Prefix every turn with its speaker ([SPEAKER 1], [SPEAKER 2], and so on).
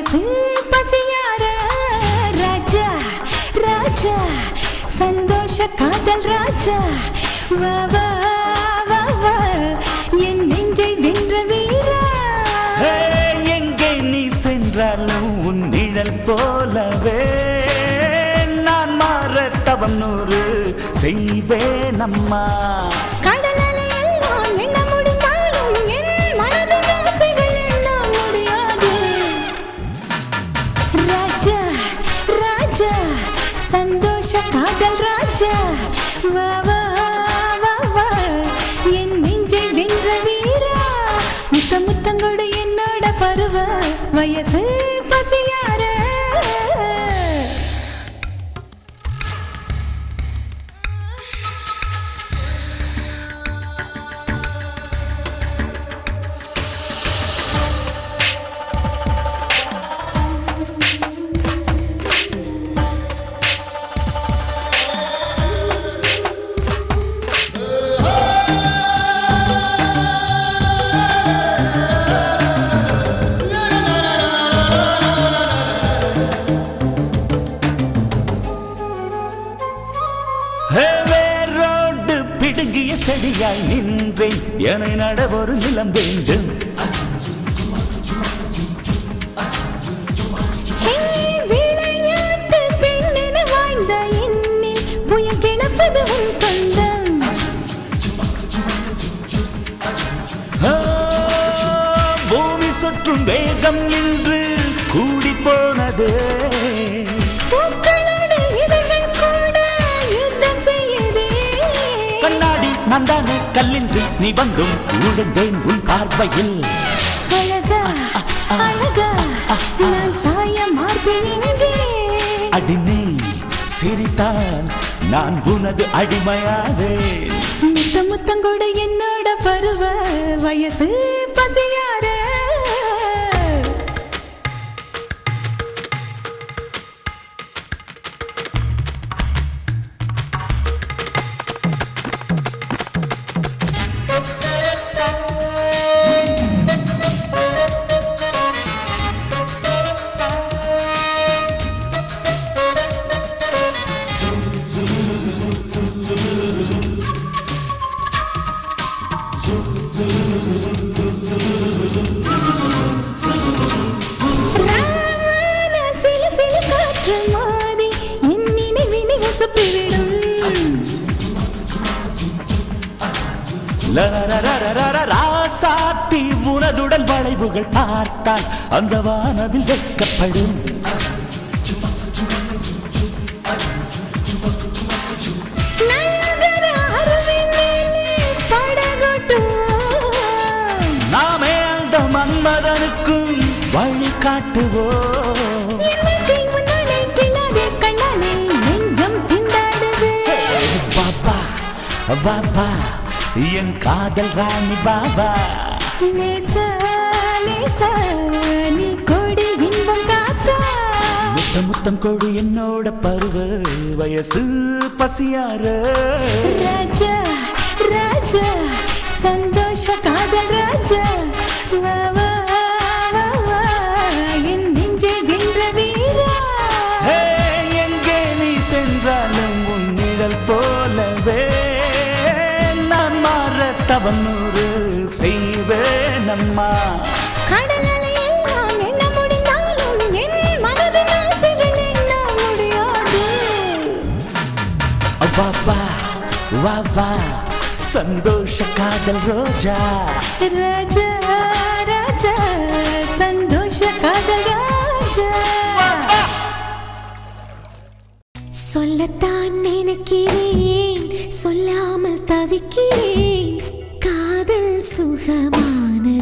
[SPEAKER 1] வயசு பசியார ராஜா ராஜா சந்தோஷ காதல் ராஜா வா வா வா வா என் நெஞ்சை வென்ற வீரா
[SPEAKER 2] ஹே, எங்கே நீ சென்றாலும் உன் நிழல் போலவே நான் மாற தவம் நூறு செய்வேன் அம்மா
[SPEAKER 1] கடல் அலையில் நான் எண்ண முடிந்தாலும் என் மனதின் ஆசைகள் எண்ண முடியாது ராஜா ராஜா சந்தோஷ காதல் ராஜா வா வா வா வா என் நெஞ்சை வென்ற வீரா முத்த முத்தங்கொடு என்னோட பருவ வயசு பசியார
[SPEAKER 2] ஹே, வேரோடு பிடுங்கிய செடியாய் நின்றேன் என நட ஒரு நிலம் வேண்டும்
[SPEAKER 1] ஹே, விளையாட்டு பெண்ணென வாழ்ந்த என்னில் புயல் கிளப்பது உன் சொந்தம்
[SPEAKER 2] ஆ, பூமி சுற்றும் வேகம் இன்று கூடி போனது
[SPEAKER 1] பூக்களோடு இதழ்கள் கூட யுத்தம் செய்யுதே
[SPEAKER 2] கண்ணாடி நந்தானே கல்லின்றி நீ வந்தும் உழுந்தேன் உன் பார்வையில்
[SPEAKER 1] அழகா அழகா நான் சாய மார்பில் எங்கே
[SPEAKER 2] அடினே சிரித்தான் நான் உனது அடிமையாவேன்
[SPEAKER 1] முத்த முத்தம் கூட என்னோட பருவ வயசு பசியார ராவான சில சில காற்று மோதி என் நினைவினை உசுப்பிவிடும்
[SPEAKER 2] லரரரரரர, ராசாத்தி உனதுடன் வளைவுகள் பார்த்தால் அந்த வானவில் வெட்கப்படும்
[SPEAKER 1] நயகர அருவின் மேலே படகோட்டும்
[SPEAKER 2] நாமே அந்த மன்மதனுக்கும் வழி காட்டுவோம்
[SPEAKER 1] என் வாழ்க்கை முன்னாலே கிள்ளாதே கண்ணாலே நெஞ்சம் திண்டாடுது
[SPEAKER 2] பாபா பாபா என் காதல் ராணி பாபா
[SPEAKER 1] லேசா லேசா நீ கொடி இன்பம் காத்தா
[SPEAKER 2] முத்தம் முத்தம் கொடு என்னோட பருவ வயசு பசியார
[SPEAKER 1] ராஜா ராஜா சந்தோஷ காதல் ராஜா வா வா வா வா என் நெஞ்சை வென்ற வீரா
[SPEAKER 2] ஹே, எங்கே நீ சென்றாலும் உன் நிழல் போலவே நான் மாற தவநூறு செய்வேன் அம்மா
[SPEAKER 1] கடல் அலையில் நான் எண்ண முடிந்தாலும் என் மனதின் ஆசைகள் எண்ண முடியாது
[SPEAKER 2] வாபா வாபா சந்தோஷ காதல் ரோஜா
[SPEAKER 1] ராஜா ராஜா சந்தோஷ காதல் ராஜா
[SPEAKER 3] சொல்லத்தான் நினைக்கிறேன் சொல்லாமல் தவிக்கிறேன் காதல் சுகமானது